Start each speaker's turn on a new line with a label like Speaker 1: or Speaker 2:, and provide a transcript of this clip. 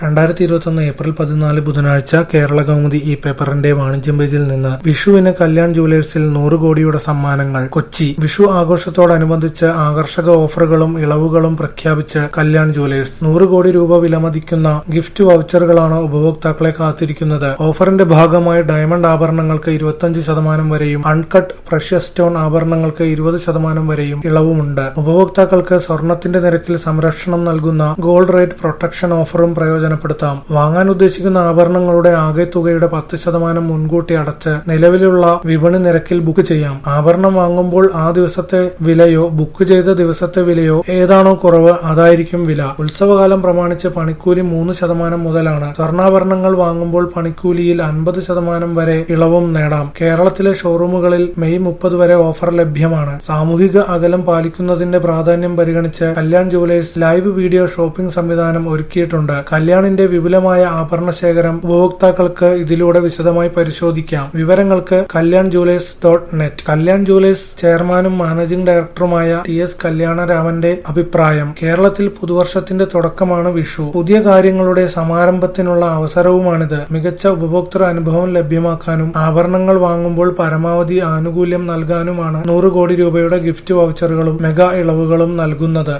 Speaker 1: രണ്ടായിരത്തി ഇരുപത്തൊന്ന് ഏപ്രിൽ പതിനാല് ബുധനാഴ്ച കേരള കൗമുദി ഈ പേപ്പറിന്റെ വാണിജ്യം പേജിൽ നിന്ന് വിഷുവിന് കല്യാൺ ജുവലേഴ്സിൽ നൂറ് കോടിയുടെ സമ്മാനങ്ങൾ കൊച്ചി വിഷു ആഘോഷത്തോടനുബന്ധിച്ച് ആകർഷക ഓഫറുകളും ഇളവുകളും പ്രഖ്യാപിച്ച് കല്യാൺ ജുവലേഴ്സ് നൂറ് കോടി രൂപ വിലമതിക്കുന്ന ഗിഫ്റ്റ് വൗച്ചറുകളാണ് ഉപഭോക്താക്കളെ കാത്തിരിക്കുന്നത് ഓഫറിന്റെ ഭാഗമായി ഡയമണ്ട് ആഭരണങ്ങൾക്ക് ഇരുപത്തിയഞ്ച് ശതമാനം വരെയും അൺകട്ട് പ്രഷ്യസ് സ്റ്റോൺ ആഭരണങ്ങൾക്ക് ഇരുപത് ശതമാനം വരെയും ഇളവുമുണ്ട് ഉപഭോക്താക്കൾക്ക് സ്വർണത്തിന്റെ നിരക്കിൽ സംരക്ഷണം നൽകുന്ന ഗോൾഡ് റേറ്റ് പ്രൊട്ടക്ഷൻ ഓഫറും പ്രയോജനപ്പെടുത്താം വാങ്ങാൻ ഉദ്ദേശിക്കുന്ന ആഭരണങ്ങളുടെ ആകെ തുകയുടെ പത്ത് ശതമാനം മുൻകൂട്ടി അടച്ച് നിലവിലുള്ള വിപണി നിരക്കിൽ ബുക്ക് ചെയ്യാം ആഭരണം വാങ്ങുമ്പോൾ ആ ദിവസത്തെ വിലയോ ബുക്ക് ചെയ്ത ദിവസത്തെ വിലയോ ഏതാണോ കുറവ് അതായിരിക്കും വില ഉത്സവകാലം പ്രമാണിച്ച് പണിക്കൂലി മൂന്ന് ശതമാനം മുതലാണ് സ്വർണ്ണാഭരണങ്ങൾ വാങ്ങുമ്പോൾ പണിക്കൂലിയിൽ അൻപത് ശതമാനം വരെ ഇളവും നേടാം കേരളത്തിലെ ഷോറൂമുകളിൽ മെയ് മുപ്പത് വരെ ഓഫർ ലഭ്യമാണ് സാമൂഹിക അകലം പാലിക്കുന്നതിന്റെ പ്രാധാന്യം പരിഗണിച്ച് Kalyan jewellers live video shopping സംവിധാനം ഒരുക്കിയിട്ടുണ്ട് കല്യാണിന്റെ വിപുലമായ ആഭരണ ശേഖരം ഉപഭോക്താക്കൾക്ക് ഇതിലൂടെ വിശദമായി പരിശോധിക്കാം വിവരങ്ങൾക്ക് Kalyan jewellers dot net Kalyan jewellers ചെയർമാനും മാനേജിംഗ് ഡയറക്ടറുമായ ടി എസ് കല്യാണരാമന്റെ അഭിപ്രായം കേരളത്തിൽ പുതുവർഷത്തിന്റെ തുടക്കമാണ് വിഷു പുതിയ കാര്യങ്ങളുടെ സമാരംഭത്തിനുള്ള അവസരവുമാണിത് മികച്ച ഉപഭോക്തൃ അനുഭവം ലഭ്യമാക്കാനും ആഭരണങ്ങൾ വാങ്ങുമ്പോൾ പരമാവധി ആനുകൂല്യം നൽകാനുമാണ് നൂറ് കോടി രൂപയുടെ ഗിഫ്റ്റ് വൗച്ചറുകളും മെഗാ ഇളവുകളും നൽകുന്നത്